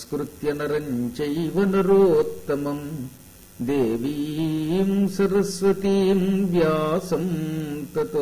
నమస్కృత్య నరం చైవ నరోత్తమం దేవీం సరస్వతీం వ్యాసం తతో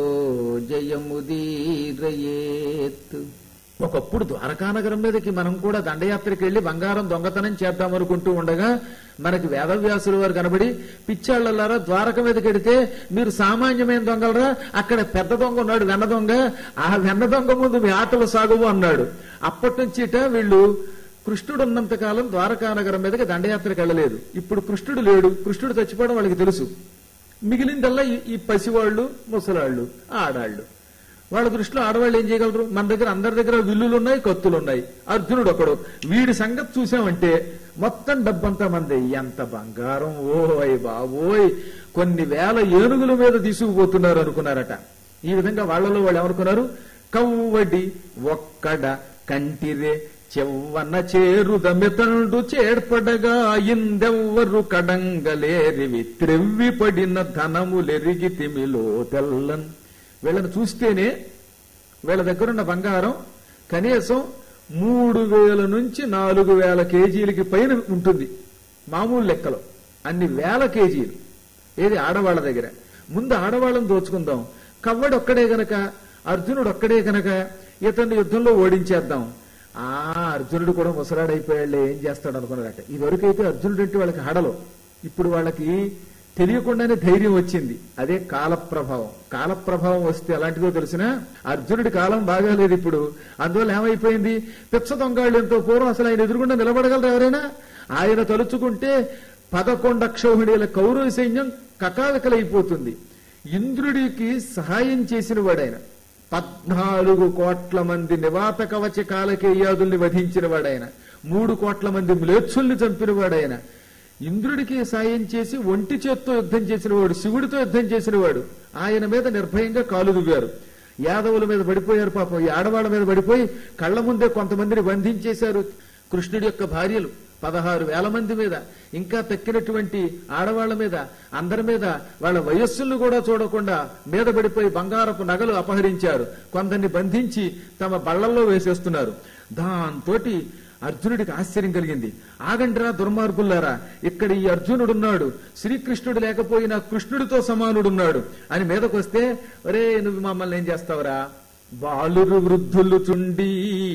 జయముదీరయేత్ ఒకప్పుడు ద్వారకానగరం మీదకి మనం కూడా దండయాత్రకి వెళ్లి బంగారం దొంగతనం చేద్దాం అనుకుంటూ ఉండగా మనకి వేదవ్యాసులు వారు కనబడి పిచ్చాళ్ళలారా ద్వారక మీదకి వెడితే మీరు సామాన్యమైన దొంగలరా అక్కడ పెద్ద దొంగ ఉన్నాడు వెన్న దొంగ ఆ వెన్న దొంగ ముందు మీ ఆటలు సాగువు అన్నాడు అప్పటి నుంచిట వీళ్ళు కృష్ణుడు ఉన్నంత కాలం ద్వారకానగరం మీదకి దండయాత్రకు వెళ్ళలేదు ఇప్పుడు కృష్ణుడు లేడు కృష్ణుడు చచ్చిపోవడం వాళ్ళకి తెలుసు మిగిలిందల్లా ఈ- ఈ పసివాళ్ళు ముసలాళ్ళు ఆడాళ్ళు వాళ్ళ దృష్టిలో ఆడవాళ్ళు ఏం చేయగలరు మన దగ్గర అందరి దగ్గర విల్లులు ఉన్నాయి కత్తులు ఉన్నాయి అర్జునుడు ఒకడు వీడి సంగతి చూసామంటే మొత్తం డబ్బంతా మంది ఎంత బంగారం ఓయ్ బాబోయ్ కొన్ని వేల ఏనుగుల మీద తీసుకుపోతున్నారు అనుకున్నారట ఈ విధంగా వాళ్ళలో వాళ్ళు ఏమనుకున్నారు కవ్వడి ఒక్కడ కంటిరే చెవ్వన చేరుదమితండు చేర్పడగా ఇందెవ్వరు కడంగలేరివి త్రెవ్వి పడిన ధనములెరిగి తిమిలో తెల్లన్ వీళ్ళని చూస్తేనే వీళ్ళ దగ్గరున్న బంగారం కనీసం మూడు వేల నుంచి నాలుగు వేల కేజీలకి పైన ఉంటుంది మామూలు లెక్కలో అన్ని వేల కేజీలు ఏది ఆడవాళ్ళ దగ్గర ముందు ఆడవాళ్ళని దోచుకుందాం కవ్వడు ఒక్కడే గనక అర్జునుడు ఒక్కడే గనక ఇతన్ని యుద్ధంలో ఓడించేద్దాం ఆ అర్జునుడు కూడా ముసలాడైపోయాళ్ళే ఏం చేస్తాడు అనుకున్నారట ఇదివరకైతే అర్జునుడు అంటే వాళ్ళకి హడలో ఇప్పుడు వాళ్ళకి తెలియకుండానే ధైర్యం వచ్చింది అదే కాల ప్రభావం కాల ప్రభావం వస్తే ఎలాంటిదో తెలిసిన అర్జునుడి కాలం బాగాలేదు ఇప్పుడు అందువల్ల ఏమైపోయింది పిచ్చ దొంగాళ్ళు ఎంతో పూర్వం అసలు ఆయన ఎదురుగుండా నిలబడగలరు ఎవరైనా ఆయన తలుచుకుంటే పదకొండు అక్షౌహిణీల కౌరవ సైన్యం కకావికలైపోతుంది ఇంద్రుడికి సహాయం చేసిన వాడాయన పద్నాలుగు కోట్ల మంది నివాత కవచ కాలకేయాదుల్ని వధించిన వాడాయన మూడు కోట్ల మంది మ్లేచ్చుల్ని చంపిన వాడాయన ఇంద్రుడికి సాయం చేసి ఒంటి చేత్తో యుద్ధం చేసిన వాడు శివుడితో యుద్ధం చేసిన వాడు ఆయన మీద నిర్భయంగా కాలు దువ్వారు యాదవుల మీద పడిపోయారు పాపం ఈ ఆడవాళ్ళ మీద పడిపోయి కళ్ళ ముందే కొంతమందిని బంధించేశారు కృష్ణుడి యొక్క భార్యలు పదహారు వేల మంది మీద ఇంకా తక్కినటువంటి ఆడవాళ్ల మీద అందరి మీద వాళ్ళ వయస్సులను కూడా చూడకుండా మీద పడిపోయి బంగారపు నగలు అపహరించారు కొందరిని బంధించి తమ బళ్లల్లో వేసేస్తున్నారు దాంతోటి అర్జునుడికి ఆశ్చర్యం కలిగింది ఆగండిరా దుర్మార్గులారా ఇక్కడ ఈ అర్జునుడున్నాడు శ్రీకృష్ణుడు లేకపోయినా కృష్ణుడితో సమానుడున్నాడు అని మీదకొస్తే ఒరే నువ్వు మమ్మల్ని ఏం చేస్తావురా బాలురు వృద్ధులు చుండి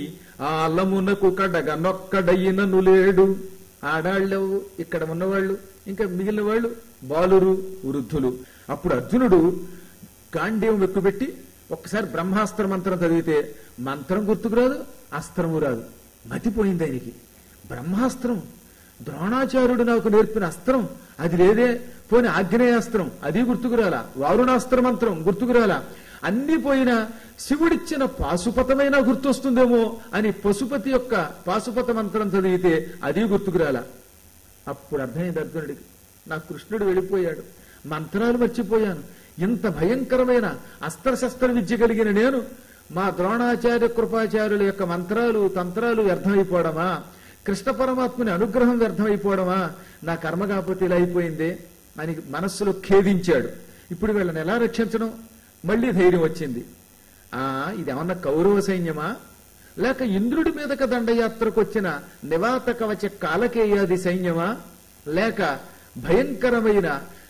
ఆలమునకు కడగ నొక్కడయినను లేడు ఆడాళ్ళు ఇక్కడ ఉన్నవాళ్ళు ఇంకా మిగిలిన వాళ్ళు బాలురు వృద్ధులు అప్పుడు అర్జునుడు గాంధీవం ఎక్కుపెట్టి ఒక్కసారి బ్రహ్మాస్త్ర మంత్రం చదివితే మంత్రం గుర్తుకురాదు అస్త్రము రాదు మతిపోయింది ఆయనకి బ్రహ్మాస్త్రం ద్రోణాచార్యుడు నాకు నేర్పిన అస్త్రం అది లేదే పోని ఆగ్నేయాస్త్రం అది గుర్తుకురాలా వారుణాస్త్ర మంత్రం గుర్తుకురాలా అన్ని పోయినా శివుడిచ్చిన పాశుపతమైనా గుర్తొస్తుందేమో అని పశుపతి యొక్క పాశుపత మంత్రం చదివితే అది గుర్తుకురాలా అప్పుడు అర్థమైంది అర్జునుడికి నా కృష్ణుడు వెళ్ళిపోయాడు మంత్రాలు మర్చిపోయాను ఇంత భయంకరమైన అస్త్రశస్త్ర విద్య కలిగిన నేను మా ద్రోణాచార్య కృపాచార్యుల యొక్క మంత్రాలు తంత్రాలు వ్యర్థమైపోవడమా కృష్ణ పరమాత్మని అనుగ్రహం వ్యర్థమైపోవడమా నా కర్మ కాకపోతే ఇలా అయిపోయిందే అని మనస్సులో ఖేదించాడు ఇప్పుడు వీళ్ళని ఎలా రక్షించడం మళ్ళీ ధైర్యం వచ్చింది ఆ ఇదేమన్నా కౌరవ సైన్యమా లేక ఇంద్రుడి మీదక దండయాత్రకు వచ్చిన నివాత కవచ కాలకేయాది సైన్యమా లేక భయంకరమైన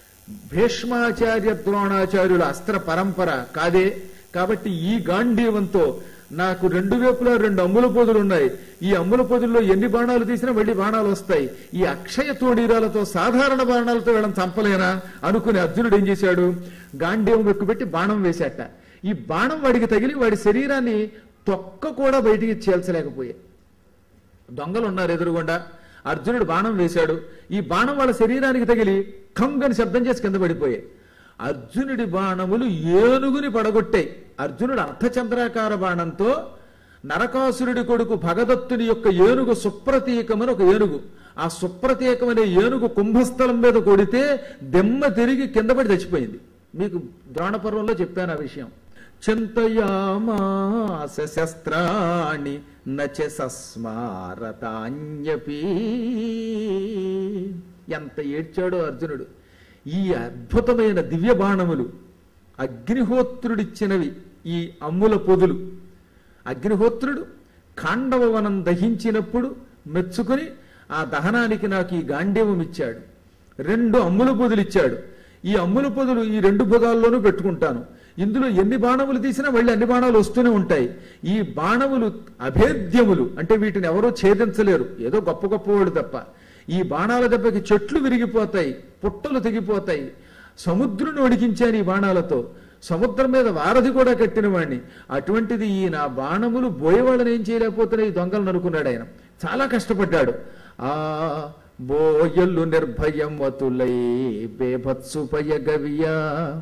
భీష్మాచార్య ద్రోణాచార్యుల అస్త్ర పరంపర కాదే కాబట్టి ఈ గాంధీవంతో నాకు రెండు వైపులా రెండు అమ్ముల పొదులు ఉన్నాయి ఈ అమ్ముల పొదుల్లో ఎన్ని బాణాలు తీసినా మళ్ళీ బాణాలు వస్తాయి ఈ అక్షయ తోడీరాలతో సాధారణ బాణాలతో వీళ్ళని చంపలేనా అనుకుని అర్జునుడు ఏం చేశాడు గాంధీవం ఎక్కుపెట్టి బాణం వేశాట ఈ బాణం వాడికి తగిలి వాడి శరీరాన్ని తొక్క కూడా బయటికి చేల్చలేకపోయాయి దొంగలు ఉన్నారు ఎదురుగుండా అర్జునుడు బాణం వేశాడు ఈ బాణం వాళ్ళ శరీరానికి తగిలి ఖంగని శబ్దం చేసి కింద పడిపోయాయి అర్జునుడి బాణములు ఏనుగుని పడగొట్టాయి అర్జునుడు అర్ధచంద్రాకార బాణంతో నరకాసురుడి కొడుకు భగదత్తుని యొక్క ఏనుగు సుప్రతీకమని ఒక ఏనుగు ఆ సుప్రతీకమనే ఏనుగు కుంభస్థలం మీద కొడితే దెమ్మ తిరిగి కింద పడి చచ్చిపోయింది మీకు ద్రోణపర్వంలో చెప్పాను ఆ విషయం చింతయామాస శస్త్రాణి నచ సస్మారతాన్యపీ ఎంత ఏడ్చాడో అర్జునుడు ఈ అద్భుతమైన దివ్య బాణములు అగ్నిహోత్రుడిచ్చినవి ఈ అమ్ముల పొదులు అగ్నిహోత్రుడు ఖాండవ వనం దహించినప్పుడు మెచ్చుకుని ఆ దహనానికి నాకు ఈ గాంధీవం ఇచ్చాడు రెండు అమ్ముల పొదులు ఇచ్చాడు ఈ అమ్ముల పొదులు ఈ రెండు భుజాల్లోనూ పెట్టుకుంటాను ఇందులో ఎన్ని బాణములు తీసినా మళ్ళీ అన్ని బాణాలు వస్తూనే ఉంటాయి ఈ బాణములు అభేద్యములు అంటే వీటిని ఎవరూ ఛేదించలేరు ఏదో గొప్ప గొప్పవాడు తప్ప ఈ బాణాల దెబ్బకి చెట్లు విరిగిపోతాయి పుట్టలు తెగిపోతాయి సముద్రుని ఒడికించాను ఈ బాణాలతో సముద్రం మీద వారధి కూడా కట్టిన వాడిని అటువంటిది ఈ నా బాణములు బోయేవాళ్ళని ఏం చేయలేకపోతున్నా ఈ దొంగలు అనుకున్నాడు ఆయన చాలా కష్టపడ్డాడు ఆ బోయల్లు నిర్భయమతులై బేభత్సుపయగవియా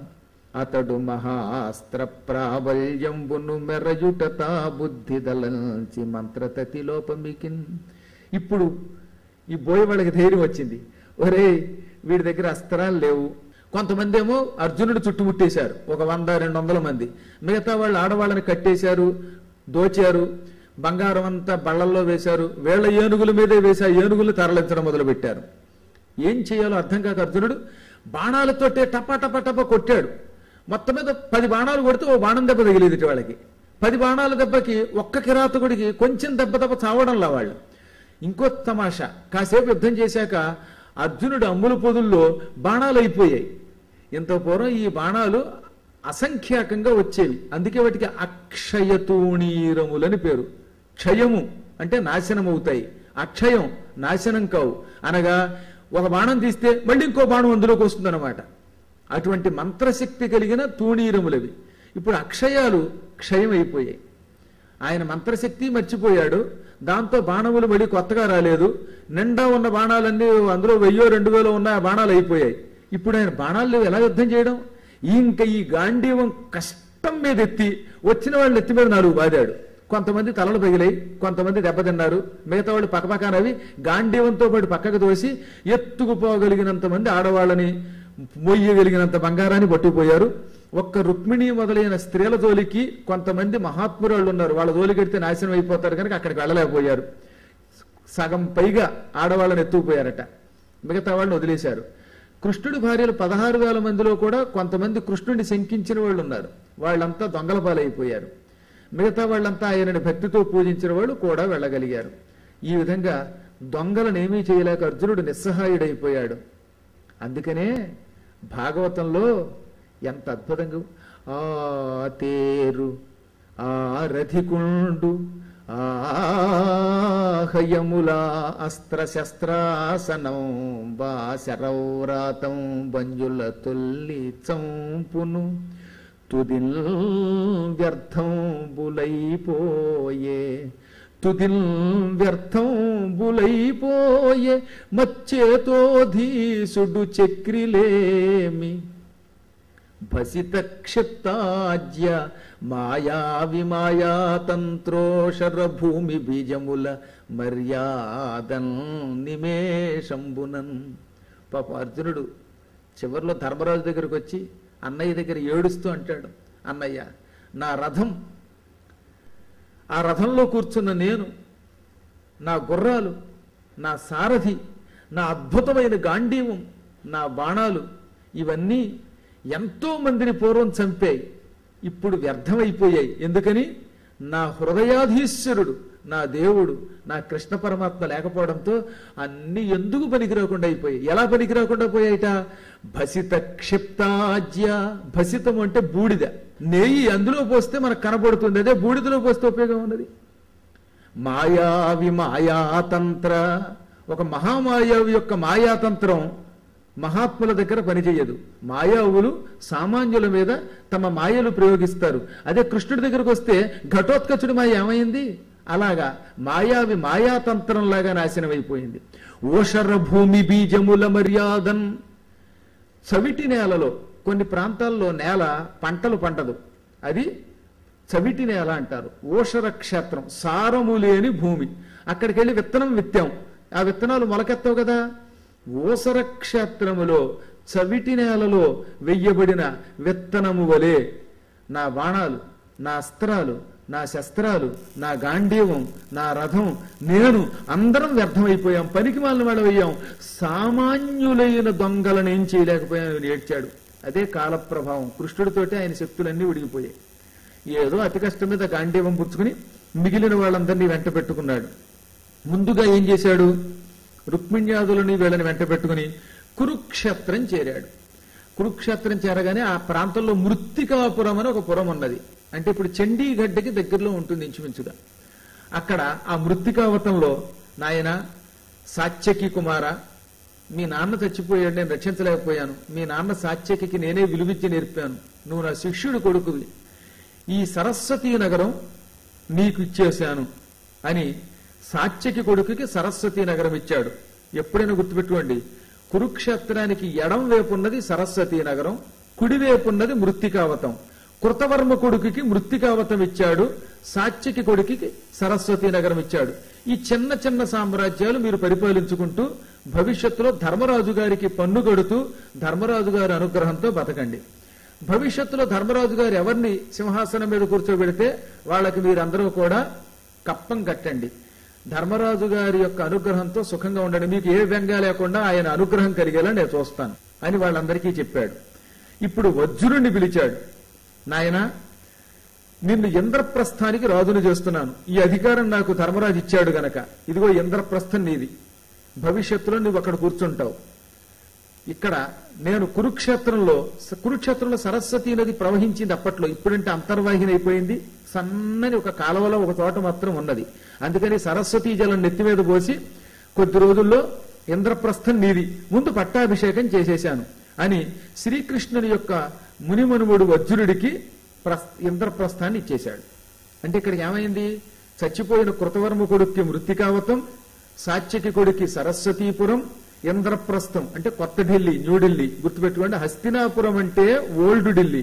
అతడు మహాస్త్ర ప్రాబల్యంబును మెరయుట తా బుద్ధి దళంచి మంత్రతతి లోపమికిన్ ఇప్పుడు ఈ బోయ వాళ్ళకి ధైర్యం వచ్చింది ఒరే వీడి దగ్గర అస్త్రాలు లేవు కొంతమంది ఏమో అర్జునుడు చుట్టుముట్టేశారు ఒక వంద రెండు వందల మంది మిగతా వాళ్ళు ఆడవాళ్ళని కట్టేశారు దోచారు బంగారం అంతా బళ్ళల్లో వేశారు వేళ్ల ఏనుగుల మీదే వేసి ఆ ఏనుగులు తరలించడం మొదలుపెట్టారు ఏం చేయాలో అర్థం కాక అర్జునుడు బాణాలతోటే టపా టపా టపా కొట్టాడు మొత్తం మీద పది బాణాలు కొడితే ఓ బాణం దెబ్బ తగిలేదు ఇటు వాళ్ళకి పది బాణాల దెబ్బకి ఒక్క కిరాతకుడికి కొంచెం దెబ్బ దెబ్బ చావడంలా వాళ్ళు ఇంకో తమాషా కాసేపు యుద్ధం చేశాక అర్జునుడు అమ్ముల పొదుల్లో బాణాలు అయిపోయాయి ఇంత పూర్వం ఈ బాణాలు అసంఖ్యాకంగా వచ్చేవి అందుకే వాటికి అక్షయతూణీరములని పేరు క్షయము అంటే నాశనం అవుతాయి అక్షయం నాశనం కావు అనగా ఒక బాణం తీస్తే మళ్ళీ ఇంకో బాణం అందులోకి వస్తుందన్నమాట అటువంటి మంత్రశక్తి కలిగిన తూణీరములవి ఇప్పుడు అక్షయాలు క్షయం అయిపోయాయి ఆయన మంత్రశక్తి మర్చిపోయాడు దాంతో బాణములు మళ్ళీ కొత్తగా రాలేదు నిండా ఉన్న బాణాలన్నీ అందులో వెయ్యో రెండు వేలో ఉన్న ఆ బాణాలు అయిపోయాయి ఇప్పుడు ఆయన బాణాలు లేవు ఎలా యుద్ధం చేయడం ఇంకా ఈ గాంధీవం కష్టం మీద ఎత్తి వచ్చిన వాళ్ళు ఎత్తి మీద నాలుగు బాదాడు కొంతమంది తలలు పగిలాయి కొంతమంది దెబ్బతిన్నారు మిగతా వాళ్ళు పక్కపక్కనవి గాంధీవంతో పాటు పక్కకు తోసి ఎత్తుకుపోగలిగినంత మంది ఆడవాళ్ళని మొయ్యగలిగినంత బంగారాన్ని పట్టుకుపోయారు ఒక్క రుక్మిణి మొదలైన స్త్రీల జోలికి కొంతమంది మహాత్మురాళ్ళు ఉన్నారు వాళ్ళ జోలికెడితే నాశనం అయిపోతారు కనుక అక్కడికి వెళ్ళలేకపోయారు సగం పైగా ఆడవాళ్ళని ఎత్తుకుపోయారట మిగతా వాళ్ళని వదిలేశారు కృష్ణుడి భార్యలు పదహారు వేల మందిలో కూడా కొంతమంది కృష్ణుడిని శంకించిన వాళ్ళు ఉన్నారు వాళ్ళంతా దొంగల పాలైపోయారు మిగతా వాళ్ళంతా ఆయనని భక్తితో పూజించిన వాళ్ళు కూడా వెళ్ళగలిగారు ఈ విధంగా దొంగలను ఏమీ చేయలేక అర్జునుడు నిస్సహాయుడైపోయాడు అందుకనే భాగవతంలో ఎంత అద్భుతంగా ఆ తేరు ఆ రథికుండు ఆహయముల అస్త్ర శస్త్రాసనం బా శరౌరాతం బంజుల తొల్లి చంపును తుదిల్ వ్యర్థం బులైపోయే తుదిల్ వ్యర్థం బులైపోయే మచ్చేతోధీసుడు చక్రిలేమి భసిత క్షిప్తాజ్య మాయా విమాయా తంత్రోషర భూమి బీజముల మర్యాదన్ నిమేషంబునన్ పాప అర్జునుడు చివరిలో ధర్మరాజు దగ్గరకు వచ్చి అన్నయ్య దగ్గర ఏడుస్తూ అంటాడు అన్నయ్య నా రథం ఆ రథంలో కూర్చున్న నేను నా గుర్రాలు నా సారథి నా అద్భుతమైన గాంధీవం నా బాణాలు ఇవన్నీ ఎంతో మందిని పూర్వం చంపాయి ఇప్పుడు వ్యర్థమైపోయాయి ఎందుకని నా హృదయాధీశ్వరుడు నా దేవుడు నా కృష్ణ పరమాత్మ లేకపోవడంతో అన్ని ఎందుకు పనికిరాకుండా అయిపోయాయి ఎలా పనికిరాకుండా పోయాయిట భసిత క్షిప్తాజ్య భసితం అంటే బూడిద నెయ్యి అందులో పోస్తే మనకు కనబడుతుంది అదే బూడిదలో పోస్తే ఉపయోగం ఉన్నది మాయావి మాయాతంత్ర ఒక మహామాయావి యొక్క మాయాతంత్రం మహాత్ముల దగ్గర పనిచేయదు మాయావులు సామాన్యుల మీద తమ మాయలు ప్రయోగిస్తారు అదే కృష్ణుడి దగ్గరకు వస్తే ఘటోత్కచుడి మాయ ఏమైంది అలాగా మాయావి మాయాతంత్రంలాగా నాశనమైపోయింది ఓషర భూమి బీజముల మర్యాదన్ చవిటి నేలలో కొన్ని ప్రాంతాల్లో నేల పంటలు పంటదు అది చవిటి నేల అంటారు ఓషర క్షేత్రం సారము లేని భూమి అక్కడికి వెళ్ళి విత్తనం విత్తాం ఆ విత్తనాలు మొలకెత్తవు కదా ఓసర క్షేత్రములో చవిటి నేలలో వెయ్యబడిన విత్తనము వలె నా బాణాలు నా అస్త్రాలు నా శస్త్రాలు నా గాంధీవం నా రథం నేను అందరం వ్యర్థమైపోయాం పనికి మాలిన వాళ్ళు అయ్యాం సామాన్యులైన దొంగలను ఏం చేయలేకపోయాను ఏడ్చాడు అదే కాల ప్రభావం కృష్ణుడితోటి ఆయన శక్తులన్నీ ఉడిగిపోయాయి ఏదో అతి కష్టం మీద గాంధీవం పుచ్చుకుని మిగిలిన వాళ్ళందరినీ వెంట పెట్టుకున్నాడు ముందుగా ఏం చేశాడు రుక్మిణ్యాదులని వీళ్ళని వెంట పెట్టుకుని కురుక్షేత్రం చేరాడు కురుక్షేత్రం చేరగానే ఆ ప్రాంతంలో మృత్తికాపురం అని ఒక పురం ఉన్నది అంటే ఇప్పుడు చండీగడ్డకి దగ్గరలో ఉంటుంది ఇంచుమించుగా అక్కడ ఆ మృత్తికావతంలో నాయన సాత్యకి కుమార మీ నాన్న చచ్చిపోయాడు నేను రక్షించలేకపోయాను మీ నాన్న సాత్యకి నేనే విలువించి నేర్పాను నువ్వు నా శిష్యుడు కొడుకువి ఈ సరస్వతీ నగరం నీకు ఇచ్చేశాను అని సాత్యకి కొడుకుకి సరస్వతీ నగరం ఇచ్చాడు ఎప్పుడైనా గుర్తుపెట్టుకోండి కురుక్షేత్రానికి ఎడం వైపున్నది సరస్వతీ నగరం కుడి వైపున్నది మృత్తికావతం కృతవర్మ కొడుకుకి మృత్తికావతం ఇచ్చాడు సాత్యకి కొడుకుకి సరస్వతీ నగరం ఇచ్చాడు ఈ చిన్న చిన్న సామ్రాజ్యాలు మీరు పరిపాలించుకుంటూ భవిష్యత్తులో ధర్మరాజు గారికి పన్ను కడుతూ ధర్మరాజు గారి అనుగ్రహంతో బతకండి భవిష్యత్తులో ధర్మరాజు గారు ఎవరిని సింహాసనం మీద కూర్చోబెడితే వాళ్ళకి మీరందరూ కూడా కప్పం కట్టండి ధర్మరాజు గారి యొక్క అనుగ్రహంతో సుఖంగా ఉండండి మీకు ఏ వ్యంగా లేకుండా ఆయన అనుగ్రహం కలిగేలా నేను చూస్తాను అని వాళ్ళందరికీ చెప్పాడు ఇప్పుడు వజ్రుణ్ణి పిలిచాడు నాయన నిన్ను ఇంద్రప్రస్థానికి రాజును చేస్తున్నాను ఈ అధికారం నాకు ధర్మరాజు ఇచ్చాడు గనక ఇదిగో ఇంద్రప్రస్థం నీది భవిష్యత్తులో నువ్వు అక్కడ కూర్చుంటావు ఇక్కడ నేను కురుక్షేత్రంలో కురుక్షేత్రంలో సరస్వతీ నది ప్రవహించింది అప్పట్లో ఇప్పుడంటే అంతర్వాహిని అయిపోయింది సన్నని ఒక కాలువలో ఒక చోట మాత్రం ఉన్నది అందుకని సరస్వతీ జలం నెత్తి మీద పోసి కొద్ది రోజుల్లో ఇంద్రప్రస్థం నీది ముందు పట్టాభిషేకం చేసేశాను అని శ్రీకృష్ణుని యొక్క మునిమనుముడు వజ్రుడికి ప్రస్- ఇంద్రప్రస్థాన్ని ఇచ్చేశాడు అంటే ఇక్కడ ఏమైంది చచ్చిపోయిన కృతవర్మ కొడుక్కి మృతికావతం సాత్యకి కొడుక్కి సరస్వతీపురం ఇంద్రప్రస్థం అంటే కొత్త ఢిల్లీ న్యూఢిల్లీ గుర్తుపెట్టుకోండి హస్తినాపురం అంటే ఓల్డ్ ఢిల్లీ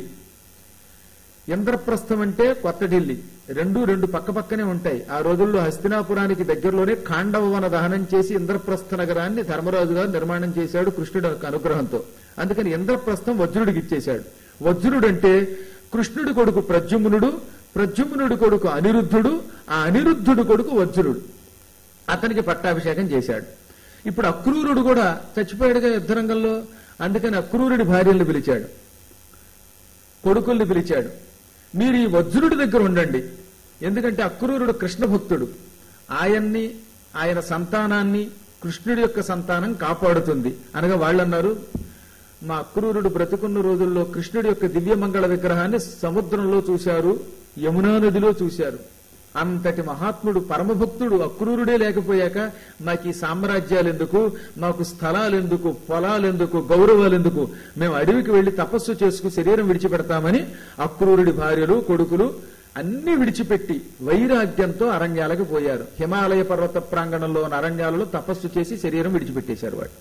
ఇంద్రప్రస్థం అంటే కొత్త ఢిల్లీ రెండు రెండు పక్క పక్కనే ఉంటాయి ఆ రోజుల్లో హస్తినాపురానికి దగ్గరలోనే ఖాండవవన దహనం చేసి ఇంద్రప్రస్థ నగరాన్ని ధర్మరాజు గారు నిర్మాణం చేశాడు కృష్ణుడి యొక్క అనుగ్రహంతో అందుకని ఇంద్రప్రస్థం వజ్రుడికి ఇచ్చేశాడు వజ్రుడు అంటే కృష్ణుడి కొడుకు ప్రద్యుమ్నుడు ప్రద్యుమ్నుడి కొడుకు అనిరుద్ధుడు ఆ అనిరుద్ధుడు కొడుకు వజ్రుడు అతనికి పట్టాభిషేకం చేశాడు ఇప్పుడు అక్రూరుడు కూడా చచ్చిపోయాడుగా యుద్ధరంగంలో అందుకని అక్రూరుడి భార్యల్ని పిలిచాడు కొడుకుల్ని పిలిచాడు మీరు ఈ వజ్రుడి దగ్గర ఉండండి ఎందుకంటే అక్రూరుడు కృష్ణ భక్తుడు ఆయన్ని ఆయన సంతానాన్ని కృష్ణుడి యొక్క సంతానం కాపాడుతుంది అనగా వాళ్ళన్నారు మా అక్రూరుడు బ్రతుకున్న రోజుల్లో కృష్ణుడి యొక్క దివ్యమంగళ విగ్రహాన్ని సముద్రంలో చూశారు యమునా నదిలో చూశారు అంతటి మహాత్ముడు పరమభక్తుడు అక్రూరుడే లేకపోయాక మాకు ఈ సామ్రాజ్యాలు ఎందుకు మాకు స్థలాలు ఎందుకు పొలాలు ఎందుకు గౌరవాలు ఎందుకు మేము అడవికి వెళ్లి తపస్సు చేసుకు శరీరం విడిచిపెడతామని అక్రూరుడి భార్యలు కొడుకులు అన్ని విడిచిపెట్టి వైరాగ్యంతో అరణ్యాలకు పోయారు హిమాలయ పర్వత ప్రాంగణంలో ఉన్న అరణ్యాలలో తపస్సు చేసి శరీరం విడిచిపెట్టేశారు వాడు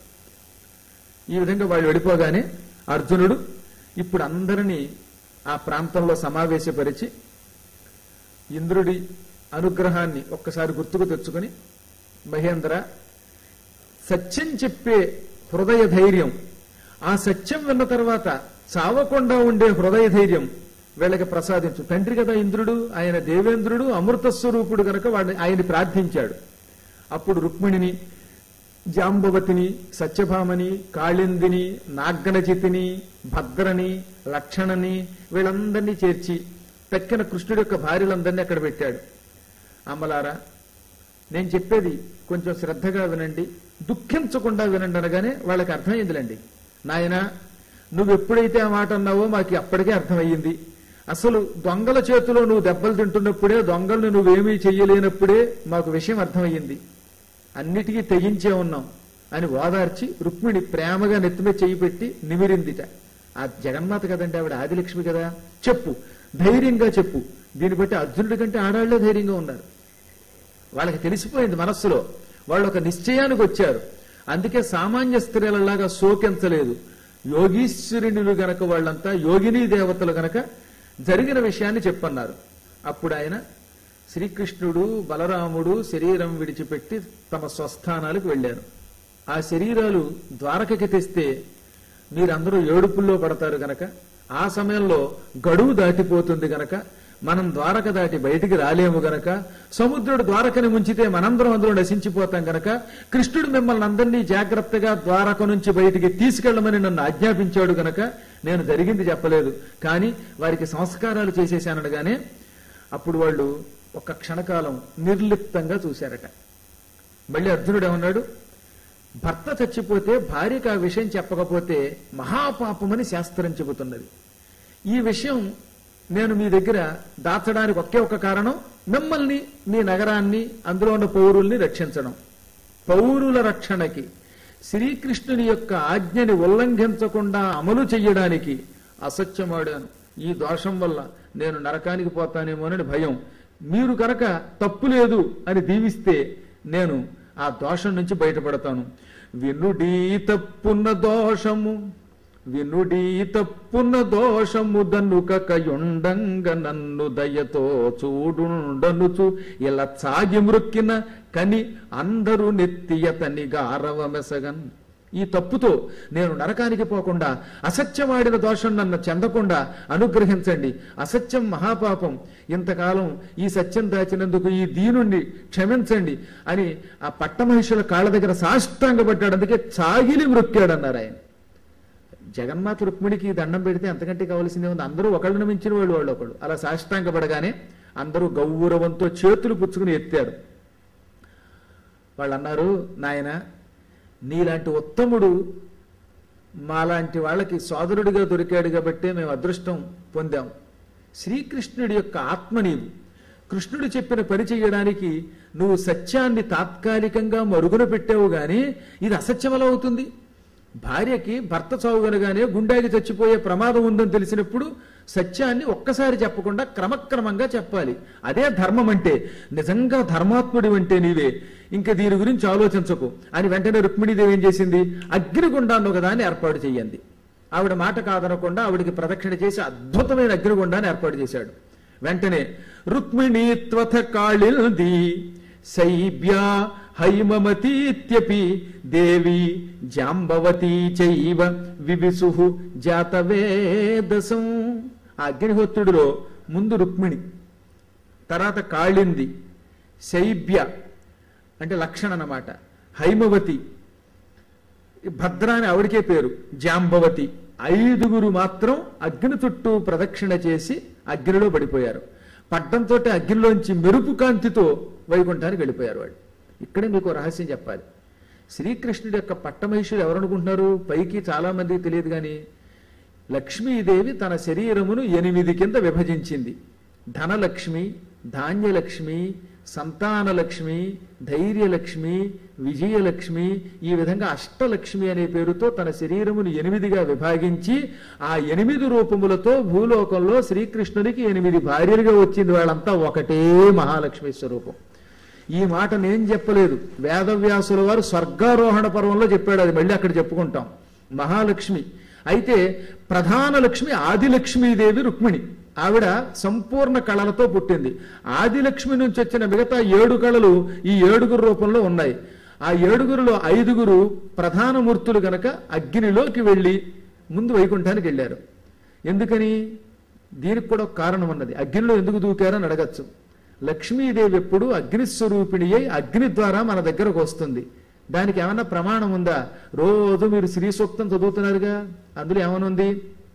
ఈ విధంగా వాళ్ళు వెళ్ళిపోగానే అర్జునుడు ఇప్పుడు అందరినీ ఆ ప్రాంతంలో సమావేశపరిచి ఇంద్రుడి అనుగ్రహాన్ని ఒక్కసారి గుర్తుకు తెచ్చుకొని మహేంద్ర సత్యం చెప్పే హృదయ ధైర్యం ఆ సత్యం విన్న తర్వాత చావకుండా ఉండే హృదయ ధైర్యం వీళ్ళకి ప్రసాదించు తండ్రి కదా ఇంద్రుడు ఆయన దేవేంద్రుడు అమృత స్వరూపుడు గనక వాడిని ఆయన ప్రార్థించాడు అప్పుడు రుక్మిణిని జాంబవతిని సత్యభామని కాళిందిని నాగ్గనచితిని భద్రని లక్షణని వీళ్ళందరినీ చేర్చి తక్కిన కృష్ణుడి యొక్క భార్యలందరినీ అక్కడ పెట్టాడు అమ్మలారా నేను చెప్పేది కొంచెం శ్రద్ధగా వినండి దుఃఖించకుండా వినండి అనగానే వాళ్ళకి అర్థమైందిలేండి నాయన నువ్వు ఎప్పుడైతే ఆ మాట అన్నావో మాకు అప్పటికే అర్థమయ్యింది అసలు దొంగల చేతిలో నువ్వు దెబ్బలు తింటున్నప్పుడే దొంగలను నువ్వేమీ చెయ్యలేనప్పుడే మాకు విషయం అర్థమయ్యింది అన్నిటికీ తెగించే ఉన్నాం అని ఓదార్చి రుక్మిణి ప్రేమగా నెత్తిమే చెయ్యి పెట్టి నిమిరిందిట ఆ జగన్మాత కదండి ఆవిడ ఆదిలక్ష్మి కదా చెప్పు ధైర్యంగా చెప్పు దీన్ని బట్టి అర్జునుడి కంటే ఆడాళ్లే ధైర్యంగా ఉన్నారు వాళ్ళకి తెలిసిపోయింది మనస్సులో వాళ్ళు ఒక నిశ్చయానికి వచ్చారు అందుకే సామాన్య స్త్రీలలాగా శోకించలేదు యోగీశ్వరునిలు గనక వాళ్ళంతా యోగిని దేవతలు గనక జరిగిన విషయాన్ని చెప్పన్నారు అప్పుడు ఆయన శ్రీకృష్ణుడు బలరాముడు శరీరం విడిచిపెట్టి తమ స్వస్థానాలకు వెళ్ళారు ఆ శరీరాలు ద్వారకకి తెస్తే మీరందరూ ఏడుపుల్లో పడతారు గనక ఆ సమయంలో గడువు దాటిపోతుంది గనక మనం ద్వారక దాటి బయటికి రాలేము గనక సముద్రుడు ద్వారకని ముంచితే మనందరం అందులో నశించిపోతాం గనక కృష్ణుడు మిమ్మల్ని అందరినీ జాగ్రత్తగా ద్వారక నుంచి బయటికి తీసుకెళ్లమని నన్ను ఆజ్ఞాపించాడు గనక నేను జరిగింది చెప్పలేదు కానీ వారికి సంస్కారాలు చేసేశాననగానే అప్పుడు వాళ్ళు ఒక క్షణకాలం నిర్లిప్తంగా చూశారట మళ్ళీ అర్జునుడు ఏమన్నాడు భర్త చచ్చిపోతే భార్యకు ఆ విషయం చెప్పకపోతే మహాపాపమని శాస్త్రం చెబుతున్నది ఈ విషయం నేను మీ దగ్గర దాచడానికి ఒకే ఒక కారణం మిమ్మల్ని మీ నగరాన్ని అందులో ఉన్న పౌరుల్ని రక్షించడం పౌరుల రక్షణకి శ్రీకృష్ణుని యొక్క ఆజ్ఞని ఉల్లంఘించకుండా అమలు చెయ్యడానికి అసత్యమాడాను ఈ దోషం వల్ల నేను నరకానికి పోతానేమోనని భయం మీరు కనుక తప్పు లేదు అని దీవిస్తే నేను ఆ దోషం నుంచి బయటపడతాను వినుడీ తప్పున్న దోషము వినుడీ తప్పున్న దోషము దన్నుకయుండంగ నన్ను దయతో చూడుండనుచు ఇలా చాగి మృక్కిన కని అందరూ నెత్తియతని గారవమెసగన్ ఈ తప్పుతో నేను నరకానికి పోకుండా అసత్యమాడిన దోషం నన్ను చెందకుండా అనుగ్రహించండి అసత్యం మహాపాపం ఇంతకాలం ఈ సత్యం దాచినందుకు ఈ దీనుణ్ణి క్షమించండి అని ఆ పట్టమహిషుల కాళ్ళ దగ్గర సాష్టాంగపడ్డాడు అందుకే చాగిలి మృక్కాడన్నారు ఆయన జగన్మాత రుక్మిణికి దండం పెడితే అంతకంటే కావాల్సిందే ఉంది అందరూ ఒకళ్ళని మించిన వాళ్ళు వాళ్ళు ఒకళ్ళు అలా సాష్టాంగపడగానే అందరూ గౌరవంతో చేతులు పుచ్చుకుని ఎత్తారు వాళ్ళు అన్నారు నాయన నీలాంటి ఉత్తముడు మాలాంటి వాళ్ళకి సోదరుడిగా దొరికాడు కాబట్టే మేము అదృష్టం పొందాం శ్రీకృష్ణుడి యొక్క ఆత్మ నీవు కృష్ణుడు చెప్పిన పని చేయడానికి నువ్వు సత్యాన్ని తాత్కాలికంగా మరుగున పెట్టావు గాని ఇది అసత్యం ఎలా అవుతుంది భార్యకి భర్త చావుగనగానే గుండాకి చచ్చిపోయే ప్రమాదం ఉందని తెలిసినప్పుడు సత్యాన్ని ఒక్కసారి చెప్పకుండా క్రమక్రమంగా చెప్పాలి అదే ధర్మం అంటే నిజంగా ధర్మాత్ముడి అంటే నీవే ఇంకా దీని గురించి ఆలోచించకు అని వెంటనే రుక్మిణీదేవి ఏం చేసింది అగ్నిగుండాన్ని ఒకదాన్ని ఏర్పాటు చేయండి ఆవిడ మాట కాదనకుండా ఆవిడికి ప్రదక్షిణ చేసి అద్భుతమైన అగ్నిగుండాన్ని ఏర్పాటు చేశాడు వెంటనే రుక్మిణీ త్వథ కాళిల్ది శైబ్యా హైమమతీత్యపి దేవి జాంబవతీ చైవ వివిసు జాతవేదసం ఆ అగ్నిహోత్రుడిలో ముందు రుక్మిణి తర్వాత కాళింది శైబ్య అంటే లక్షణ అన్నమాట హైమవతి భద్ర అని ఆవిడికే పేరు జాంబవతి ఐదుగురు మాత్రం అగ్ని చుట్టూ ప్రదక్షిణ చేసి అగ్నిలో పడిపోయారు పడ్డంతో అగ్నిలోంచి మెరుపు కాంతితో వైకుంఠానికి వెళ్ళిపోయారు వాళ్ళు ఇక్కడే మీకు రహస్యం చెప్పాలి శ్రీకృష్ణుడి యొక్క పట్టమహిషులు ఎవరనుకుంటున్నారు పైకి చాలా మందికి తెలియదు కానీ లక్ష్మీదేవి తన శరీరమును ఎనిమిది కింద విభజించింది ధనలక్ష్మి ధాన్యలక్ష్మి సంతానలక్ష్మి ధైర్యలక్ష్మి విజయలక్ష్మి ఈ విధంగా అష్టలక్ష్మి అనే పేరుతో తన శరీరమును ఎనిమిదిగా విభాగించి ఆ ఎనిమిది రూపములతో భూలోకంలో శ్రీకృష్ణునికి ఎనిమిది భార్యలుగా వచ్చింది వాళ్ళంతా ఒకటే మహాలక్ష్మి స్వరూపం ఈ మాట నేను చెప్పలేదు వేదవ్యాసుల వారు స్వర్గారోహణ పర్వంలో చెప్పాడు అది మళ్ళీ అక్కడ చెప్పుకుంటాం మహాలక్ష్మి అయితే ప్రధాన లక్ష్మి ఆదిలక్ష్మీదేవి రుక్మిణి ఆవిడ సంపూర్ణ కళలతో పుట్టింది ఆదిలక్ష్మి నుంచి వచ్చిన మిగతా ఏడు కళలు ఈ ఏడుగురు రూపంలో ఉన్నాయి ఆ ఏడుగురులో ఐదుగురు ప్రధాన మూర్తులు గనక అగ్నిలోకి వెళ్ళి ముందు వైకుంఠానికి వెళ్ళారు ఎందుకని దీనికి కూడా ఒక కారణం ఉన్నది అగ్నిలో ఎందుకు దూకారని అడగచ్చు లక్ష్మీదేవి ఎప్పుడు అగ్నిస్వరూపిణి అయి అగ్ని ద్వారా మన దగ్గరకు వస్తుంది దానికి ఏమన్నా ప్రమాణం ఉందా రోజు మీరు శ్రీ సూక్తం చదువుతున్నారుగా అందులో ఏమనుంది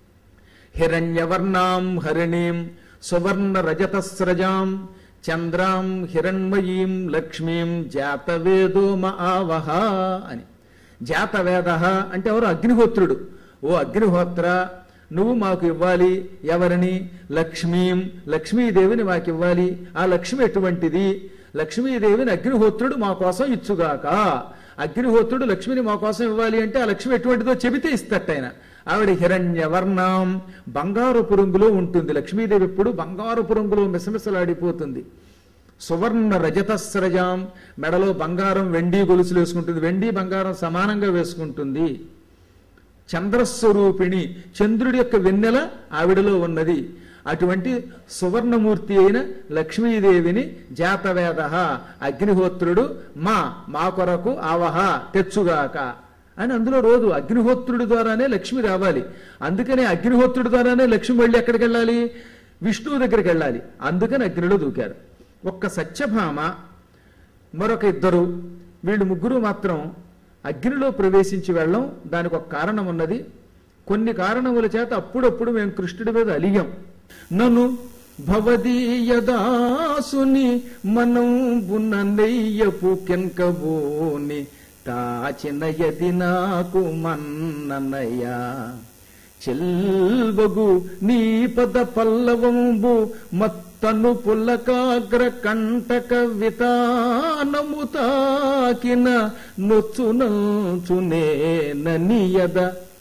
హిరణ్యవర్ణాం హరిణీం సువర్ణ రజతస్రజాం చంద్రాం హిరణ్మయీం లక్ష్మీం జాతవేదోమ ఆవహ అని జాతవేద అంటే ఎవరు అగ్నిహోత్రుడు ఓ అగ్నిహోత్ర నువ్వు మాకు ఇవ్వాలి ఎవరిని లక్ష్మీం లక్ష్మీదేవిని మాకు ఇవ్వాలి ఆ లక్ష్మి ఎటువంటిది లక్ష్మీదేవిని అగ్నిహోత్రుడు మా కోసం ఇచ్చుగాక అగ్నిహోత్రుడు లక్ష్మిని మా కోసం ఇవ్వాలి అంటే ఆ లక్ష్మి ఎటువంటిదో చెబితే ఇస్తట ఆయన ఆవిడ హిరణ్య వర్ణం బంగారు పురుంగులో ఉంటుంది లక్ష్మీదేవి ఎప్పుడు బంగారు పురుంగులో మిసమిసలాడిపోతుంది సువర్ణ రజతస్రజాం మెడలో బంగారం వెండి గొలుసులు వేసుకుంటుంది వెండి బంగారం సమానంగా వేసుకుంటుంది చంద్రస్వరూపిణి చంద్రుడి యొక్క వెన్నెల ఆవిడలో ఉన్నది అటువంటి సువర్ణమూర్తి అయిన లక్ష్మీదేవిని జాతవేద అగ్నిహోత్రుడు మా మా కొరకు ఆవహ తెచ్చుగాక అని అందులో రోజు అగ్నిహోత్రుడి ద్వారానే లక్ష్మి రావాలి అందుకనే అగ్నిహోత్రుడి ద్వారానే లక్ష్మి వెళ్ళి ఎక్కడికి వెళ్ళాలి విష్ణువు దగ్గరికి వెళ్ళాలి అందుకని అగ్నిలో దూకారు ఒక్క సత్యభామ మరొక ఇద్దరు వీళ్ళు ముగ్గురు మాత్రం అగ్నిలో ప్రవేశించి వెళ్ళం దానికి ఒక కారణం ఉన్నది కొన్ని కారణముల చేత అప్పుడప్పుడు మేము కృష్ణుడి మీద అలిగాం నన్ను భవదీయదాసుని మనం బున్న నెయ్యపు కెంకబోని తాచిన యది నాకు మన్ననయ్యా చెల్వగు నీ పద పల్లవంబు మత్తను పుల్లకాగ్ర కంటక వితానము తాకిన నొచ్చునంచునే ననియద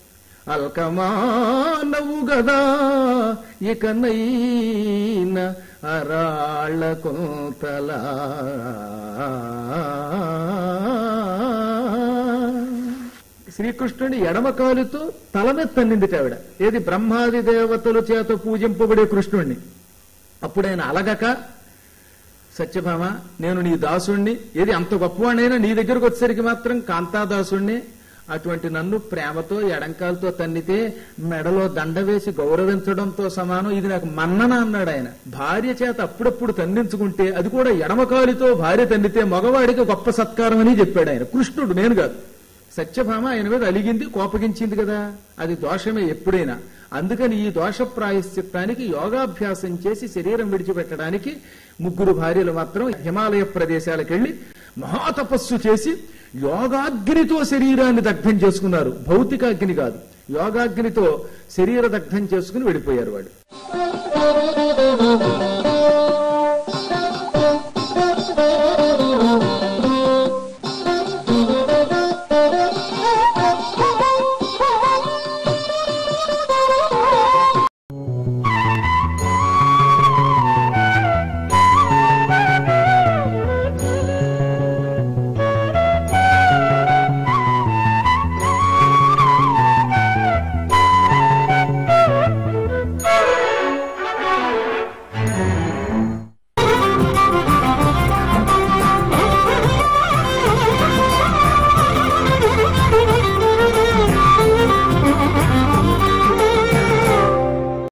అల్కమానవు గదా ఇకనైన అరాళ్ళ కొంతలా శ్రీకృష్ణుని ఎడమ కాలుతో తల మీద తన్నిందిట ఆవిడ ఏది బ్రహ్మాది దేవతల చేత పూజింపబడే కృష్ణుణ్ణి అప్పుడైన అలగక సత్యభామ నేను నీ దాసుణ్ణి ఏది అంత గొప్పవాణైనా నీ దగ్గరకు వచ్చేసరికి మాత్రం కాంతాదాసుణ్ణి అటువంటి నన్ను ప్రేమతో ఎడంకాలతో తన్నితే మెడలో దండ వేసి గౌరవించడంతో సమానం ఇది నాకు మన్నన అన్నాడు ఆయన భార్య చేత అప్పుడప్పుడు తన్నించుకుంటే అది కూడా ఎడమకాలితో భార్య తన్నితే మగవాడికి గొప్ప సత్కారం అని చెప్పాడు ఆయన కృష్ణుడు నేను కాదు సత్యభామ ఆయన మీద అలిగింది కోపగించింది కదా అది దోషమే ఎప్పుడైనా అందుకని ఈ దోష ప్రాయశ్చిత్తానికి యోగాభ్యాసం చేసి శరీరం విడిచిపెట్టడానికి ముగ్గురు భార్యలు మాత్రం హిమాలయ ప్రదేశాలకు వెళ్లి మహాతపస్సు చేసి యోగాగ్నితో శరీరాన్ని దగ్ధం చేసుకున్నారు భౌతికాగ్ని కాదు యోగాగ్నితో శరీర దగ్ధం చేసుకుని వెళ్ళిపోయారు వాడు